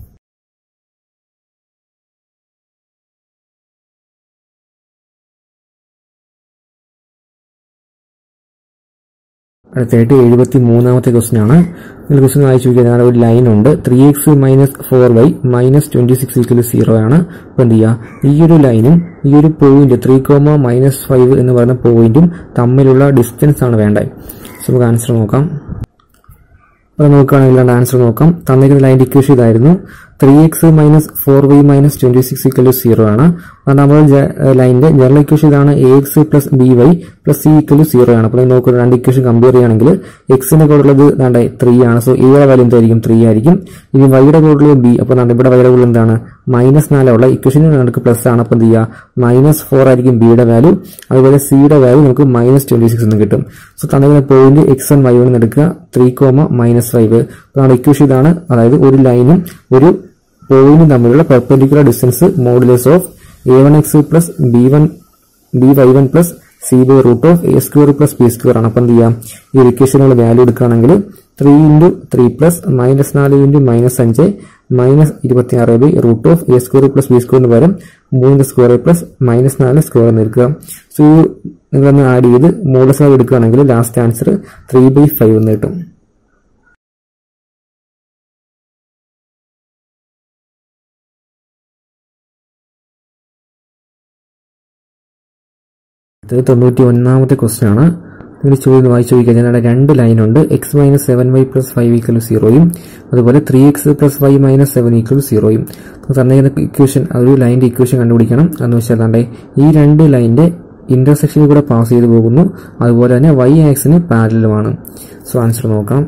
അടുത്തായിട്ട് എഴുപത്തി മൂന്നാമത്തെ ക്വസ്റ്റ്യൻ ആണ് ഇതിൽ ക്വസ്റ്റ്യൻ വായിച്ചു നോക്കിയാൽ ഒരു ലൈൻ ഉണ്ട് three X minus four Y minus twenty six equal zero ആണ് അപ്പൊ എന്ത് ചെയ്യുക ഈ ഒരു ലൈനും ഈ ഒരു point three comma minus five എന്ന് പറയുന്ന പോയിന്റും തമ്മിലുള്ള ഡിസ്റ്റൻസ് ആണ് വേണ്ടത് സോ നമുക്ക് ആൻസർ നോക്കാം അപ്പോൾ നോക്കുകയാണെങ്കിൽ ആൻസർ നോക്കാം തന്നിരിക്കുന്ന ലൈൻ ഇക്വേഷൻ ഇതായിരുന്നു three X minus four Y minus twenty six equal zero ആണ് അത് നമ്മുടെ ലൈനിന്റെ ജനറൽ ഇക്വേഷൻ ഇതാണ് A X plus B Y plus C equal zero ആണ് അപ്പോൾ നോക്കുക രണ്ട് ഇക്വേഷൻ കമ്പയർ ചെയ്യുകയാണെങ്കിൽ എക്സിന്റെ കൂടുള്ളത് വേണ്ട ത്രീ ആണ് സോ എയുടെ വാല്യൂ എന്തായിരിക്കും ത്രീ ആയിരിക്കും ഇനി വൈയുടെ കൂടുള്ളത് ബി അപ്പോൾ നമ്മുടെ ഇവിടെ വൈയുടെ കൂടുതൽ എന്താണ് മൈനസ് നാലുള്ള ഇക്വേഷൻ നമുക്ക് പ്ലസ് ആണ് അപ്പോൾ എന്ത് ചെയ്യുക മൈനസ് ഫോർ ആയിരിക്കും ബിയുടെ വാല്യൂ അതുപോലെ സിയുടെ വാല്യൂ നമുക്ക് മൈനസ് ട്വന്റി സിക്സ് എന്ന് കിട്ടും സോ തന്നിരിക്കുന്ന പോയിന്റ് എക്സ് ആൻഡ് വൈ എന്ന് എടുക്കുക ത്രീ കോമ മൈനസ് ഫൈവ് നമ്മുടെ ഇക്വേഷൻ ഇതാണ് അതായത് ഒരു ലൈനും ഒരു പോയിന്റും തമ്മിലുള്ള perpendicular distance modulus of A one X plus B one B Y one plus C by root of A square plus B square ആണ് അപ്പം എന്ത് ചെയ്യാം ഈ ഇക്വേഷനുള്ള വാല്യൂ എടുക്കുകയാണെങ്കിൽ three into three plus minus നാല് ഇൻറ്റു മൈനസ് അഞ്ച് minus ഇരുപത്തി ആറ് by root of A square plus B സ്ക്വയറിന് പകരം മൂന്ന് സ്ക്വയർ പ്ലസ് മൈനസ് നാല് സ്ക്വയർ എന്ന് എടുക്കുക സോ നിങ്ങളൊന്ന് ആഡ് ചെയ്ത് മോഡസ് ആയി എടുക്കുകയാണെങ്കിൽ last answer three by five എന്ന് കിട്ടും ഇത് തൊണ്ണൂറ്റി ഒന്നാമത്തെ ക്വസ്റ്റ്യൻ ആണ് നിങ്ങൾ ചോദ്യം വായിച്ചു നോക്കിയാൽ ഞങ്ങളുടെ രണ്ട് ലൈനുണ്ട് X minus seven Y plus five equal സീറോയും അതുപോലെ three X plus Y minus seven equal സീറോയും തന്നിരിക്കുന്ന ഇക്വേഷൻ ഒരു ലൈൻ്റെ ഇക്വേഷൻ കണ്ടുപിടിക്കണം എന്ന് വെച്ചാൽ താണ്ടെ ഈ രണ്ട് ലൈൻ്റെ ഇന്റർസെക്ഷനിൽ കൂടെ പാസ് ചെയ്ത് പോകുന്നു അതുപോലെ തന്നെ വൈ ആക്സിന് പാരലുമാണ് സോ ആൻസർ നോക്കാം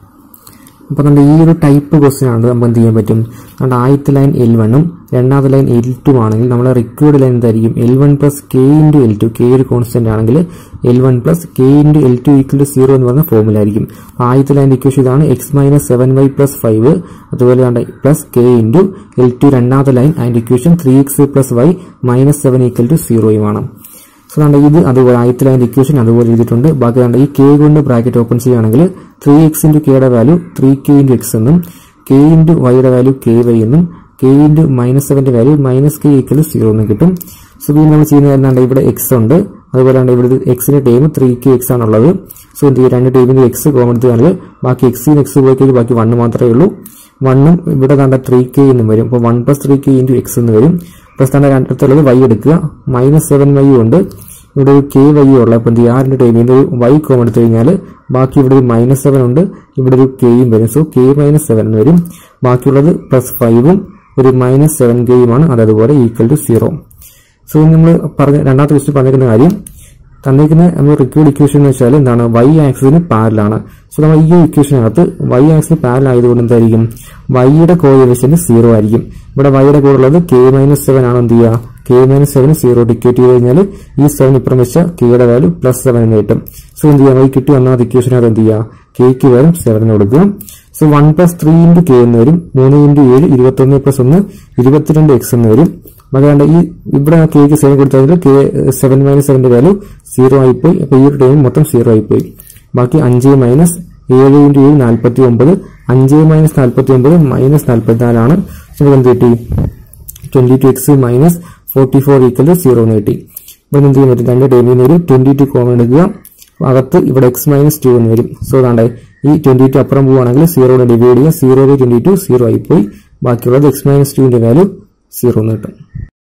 അപ്പോൾ നമ്മുടെ ഈ ഒരു ടൈപ്പ് ക്വസ്റ്റ്യൻ ആണ് നമുക്ക് എന്ത് ചെയ്യാൻ പറ്റും നമ്മുടെ ആദ്യത്തെ ലൈൻ എൽ വണ്ണും രണ്ടാമത്തെ ലൈൻ എൽ ടു ആണെങ്കിൽ നമ്മുടെ റിക്വേർഡ് ലൈൻ എന്തായിരിക്കും L one plus K into L two K ഒരു കോൺസ്റ്റന്റ് ആണെങ്കിൽ L one plus K into L two equal to zero എന്ന് പറഞ്ഞ ഫോമുല ആയിരിക്കും അപ്പോൾ ആദ്യത്തെ ലൈൻ ഇക്വേഷൻ ഇതാണ് X minus seven Y plus five അതുപോലെ തന്നെ plus K into L two രണ്ടാമത്തെ ലൈൻ അതിന്റെ equation three X plus Y minus seven equal to സീറോയുമാണ് സോ നമ്മുടെ ഇത് അതുപോലെ ആദ്യത്തെ ലൈൻ ഇക്വേഷൻ അതുപോലെ എഴുതിയിട്ടുണ്ട് ബാക്കി നമ്മുടെ ഈ കെ കൊണ്ട് ബ്രാക്കറ്റ് ഓപ്പൺ ചെയ്യുകയാണെങ്കിൽ ത്രീ എക്സ് ഇൻറ്റു കെയുടെ value three K into X എന്നും കെ ഇൻറ്റു വൈയുടെ വാല്യൂ കെ വൈ എന്നും കെ ഇൻറ്റു മൈനസ് സെവന്റെ value minus K equal zero എന്ന് കിട്ടും സോ ഇത് നമ്മൾ ചെയ്യുന്നത് എന്താണ് ഇവിടെ എക്സ് ഉണ്ട് അതുപോലെ തന്നെ ഇവിടെ എക്സിന്റെ ടൈം ത്രീ കെ എക്സ് ആണുള്ളത് സോ എന്ത് ചെയ്യും രണ്ട് ടൈമിന്റെ എക്സ് കോമൺ എടുത്തുകയാണെങ്കിൽ ബാക്കി എക്സിന് എക്സ് പോയി കഴിഞ്ഞാൽ ബാക്കി വണ്ണ് മാത്രമേ ഉള്ളൂ വണ്ണും ഇവിടെ കണ്ട ത്രീ കെ എന്നും വരും അപ്പോൾ one plus three K into X എന്ന് വരും പ്ലസ് തന്നെ രണ്ടത്തുള്ളത് വൈ എടുക്കുക മൈനസ് സെവൻ വൈ ഉണ്ട് ഇവിടെ ഒരു കെ വൈ ഉള്ള അപ്പം എന്ത് ചെയ്യുക ആറിന്റെ ടൈമിൽ ഒരു വൈ കോമൺ എടുത്തു കഴിഞ്ഞാൽ ബാക്കി ഇവിടെ ഒരു മൈനസ് സെവൻ ഉണ്ട് ഇവിടെ ഒരു കെയും വരും സോ കെ മൈനസ് സെവൻ എന്ന് വരും ബാക്കിയുള്ളത് പ്ലസ് ഫൈവും ഒരു മൈനസ് സെവൻ കെയുമാണ് അത് അതുപോലെ ഈക്വൽ ടു സീറോ സോ നമ്മൾ പറഞ്ഞ രണ്ടാമത്തെ ക്വസ്റ്റ്യൻ പറഞ്ഞിരിക്കുന്ന കാര്യം തന്നിരിക്കുന്ന നമ്മൾ റിക്വേർഡ് ഇക്വേഷൻ എന്ന് വെച്ചാൽ എന്താണ് വൈ ആക്സിന് പാരലാണ് സോ നമ്മൾ ഈ ഇക്വേഷനകത്ത് വൈ ആക്സിന് പാരൽ ആയതുകൊണ്ട് എന്തായിരിക്കും വൈയുടെ കോഎഫിഷ്യന്റ് സീറോ ആയിരിക്കും ഇവിടെ വൈയുടെ കൂടെ ഉള്ളത് കെ മൈനസ് സെവൻ ആണ് എന്ത് ചെയ്യുക കെ മൈനസ് സെവൻ സീറോ ടിക്കറ്റ് ചെയ്ത് കഴിഞ്ഞാൽ ഈ സെവൻ ഇപ്പുറം വെച്ച കെയുടെ വാല്യൂ പ്ലസ് സെവൻ എന്ന് കിട്ടും സോ എന്ത് ചെയ്യാം വൈ കിട്ടി ഒന്നാമത് ഇക്വേഷനകത്ത് എന്ത് ചെയ്യുക കെക്ക് പകരം സെവൻ എന്ന് കൊടുക്കുക so one plus three into K എന്ന് വരും മൂന്ന് ഇൻറ്റു ഏഴ് ഇരുപത്തൊന്ന് പ്ലസ് ഒന്ന് ഇരുപത്തിരണ്ട് എക്സ് എന്ന് വരും അതുകൊണ്ട് ഈ ഇവിടെ കെക്ക് സെവൻ കൊടുത്തതിൽ കെ സെവൻ മൈനസ് സെവന്റെ വാല്യൂ സീറോ ആയിപ്പോയി അപ്പൊ ഈ ഒരു ടൈം മൊത്തം സീറോ ആയിപ്പോയി ബാക്കി അഞ്ച് മൈനസ് ഏഴ് ഇൻറ്റു ഏഴ് നാൽപ്പത്തി ഒമ്പത് അഞ്ച് മൈനസ് നാൽപ്പത്തി ഒമ്പത് മൈനസ് നാൽപ്പത്തിനാലാണ് നമുക്ക് എന്ത് കിട്ടി twenty two X minus forty four equal to zero എന്ന് കിട്ടി ഇപ്പം എന്ത് ചെയ്യാൻ പറ്റും രണ്ട് ടൈമിൽ നിന്ന് ഒരു ട്വന്റി ടു കോമൺ എടുക്കുക അകത്ത് ഇവിടെ എക്സ് മൈനസ് ടു എന്ന് വരും സോ അതാണ്ട് ഈ ട്വന്റി ടു അപ്പുറം പോവുകയാണെങ്കിൽ സീറോയുടെ ഡിവൈഡ് ചെയ്യുക zero by twenty two zero ആയിപ്പോയി ബാക്കിയുള്ളത് എക്സ് മൈനസ് ടുവിന്റെ വാല്യൂ സീറോ എന്ന് കിട്ടും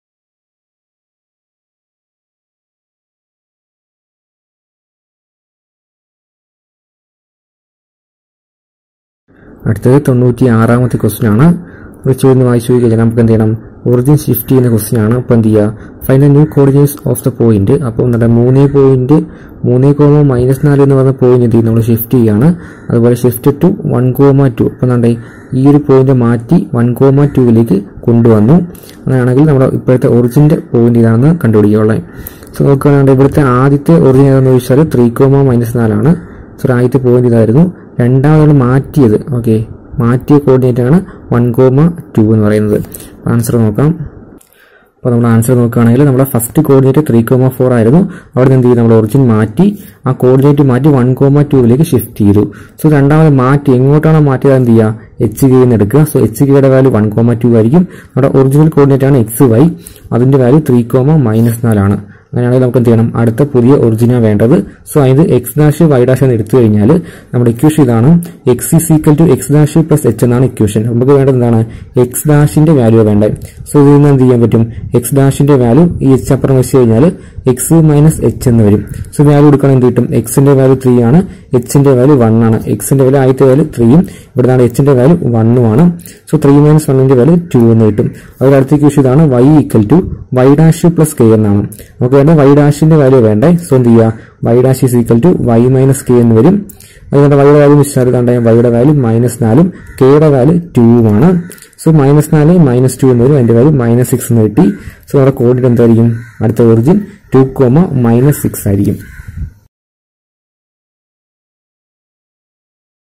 അടുത്തത് തൊണ്ണൂറ്റി ആറാമത്തെ ക്വസ്റ്റ്യൻ ആണ് ഒരു ചോദ്യം വായിച്ചു കഴിഞ്ഞാൽ നമുക്ക് എന്ത് ചെയ്യണം ഒറിജിൻ ഷിഫ്റ്റ് ചെയ്യുന്ന ക്വസ്റ്റ്യൻ ആണ് അപ്പോൾ എന്ത് ചെയ്യുക final new coordinates of the point അപ്പോൾ നമ്മുടെ മൂന്നേ പോയിന്റ് മൂന്നേ കോമ മൈനസ് നാല് എന്ന് പറഞ്ഞ പോയിന്റ് എന്ത് ചെയ്യും നമ്മൾ ഷിഫ്റ്റ് ചെയ്യാണ് അതുപോലെ shift to one comma two അപ്പോൾ നമ്മുടെ ഈ ഒരു പോയിന്റ് മാറ്റി വൺ കോമ ടുവിലേക്ക് കൊണ്ടുവന്നു അങ്ങനെയാണെങ്കിൽ നമ്മുടെ ഇപ്പോഴത്തെ ഒറിജിൻ്റെ പോയിന്റ് ഇതാണെന്ന് കണ്ടുപിടിക്കാനുള്ളത് സോ നോക്കുകയാണെങ്കിൽ ഇവിടുത്തെ ആദ്യത്തെ ഒറിജിൻ ഏതാണെന്ന് ചോദിച്ചാൽ ത്രീ കോമ മൈനസ് നാലാണ് സോ ആദ്യത്തെ പോയിന്റ് ഇതായിരുന്നു രണ്ടാമതാണ് മാറ്റിയത് ഓക്കെ മാറ്റിയ കോർഡിനേറ്റ് ആണ് വൺ കോമ ടു എന്ന് പറയുന്നത് ആൻസർ നോക്കാം അപ്പോൾ നമ്മൾ ആൻസർ നോക്കുകയാണെങ്കിൽ നമ്മുടെ first coordinate three comma four ആയിരുന്നു അവിടെ നിന്ന് എന്ത് ചെയ്തു നമ്മൾ ഒറിജിൻ മാറ്റി ആ കോർഡിനേറ്റ് മാറ്റി വൺ കോമ ടുവിലേക്ക് ഷിഫ്റ്റ് ചെയ്തു സോ രണ്ടാമത് മാറ്റി എങ്ങോട്ടാണോ മാറ്റിയത് എന്ത് ചെയ്യുക എച്ച് കെ എന്ന് എടുക്കുക സോ എച്ച് കെയുടെ വാല്യൂ വൺ കോമ ടു ആയിരിക്കും നമ്മുടെ ഒറിജിനൽ കോർഡിനേറ്റ് ആണ് എക്സ് വൈ അതിന്റെ വാല്യൂ ത്രീ കോമ മൈനസ് നാലാണ് അങ്ങനെയാണെങ്കിൽ നമുക്ക് എന്ത് ചെയ്യണം അടുത്ത പുതിയ ഒറിജിനാണ് വേണ്ടത് സോ അതിന് എക്സ് ഡാഷ് വൈ ഡാഷ് എന്ന് എടുത്തു കഴിഞ്ഞാൽ നമ്മുടെ ഇക്വേഷൻ ഇതാണ് X is equal to X dash plus H എന്നാണ് ഇക്വേഷൻ നമുക്ക് വേണ്ടത് എന്താണ് എക്സ് ഡാഷിന്റെ വാല്യൂ വേണ്ടത് സോ ഇതിൽ നിന്ന് എന്ത് ചെയ്യാൻ പറ്റും എക്സ് ഡാഷിന്റെ വാല്യൂ ഈ എച്ച് അപ്പുറം വെച്ച് കഴിഞ്ഞാൽ എക്സ് മൈനസ് എച്ച് എന്ന് വരും സോ വാല്യൂ കൊടുക്കണം എന്ത് കിട്ടും എക്സിന്റെ വാല്യൂ ത്രീ ആണ് എച്ചിന്റെ വാല്യൂ വൺ ആണ് എക്സിന്റെ വാല്യൂ ആദ്യത്തെ വാല്യൂ ത്രീയും ഇവിടെ നിന്നാണ് എച്ചിന്റെ വാല്യൂ വണ്ണും ആണ് സോ ത്രീ മൈനസ് വണ്ണിന്റെ വാല്യൂ ടു എന്ന് കിട്ടും അതിൽ അടുത്ത ഇക്വേഷൻ ഇതാണ് Y equal to Y dash plus K എന്നാണ് നമുക്ക് വേണ്ട വൈ ഡാഷിന്റെ വാല്യൂ വേണ്ടേ സോ എന്ത് ചെയ്യുക Y dash is equal to Y minus K എന്ന് വരും അതുകൊണ്ട് വൈയുടെ വാല്യൂ മിസ്സാറ് കണ്ട വൈയുടെ വാല്യൂ മൈനസ് നാലും കെയുടെ വാല്യൂ ടൂവുമാണ് സോ മൈനസ് നാല് മൈനസ് ടു എന്ന് വരും അതിന്റെ വാല്യൂ മൈനസ് സിക്സ് എന്ന് കിട്ടി സോ നമ്മുടെ കോഡിൽ എന്തായിരിക്കും അടുത്ത origin two comma minus six ആയിരിക്കും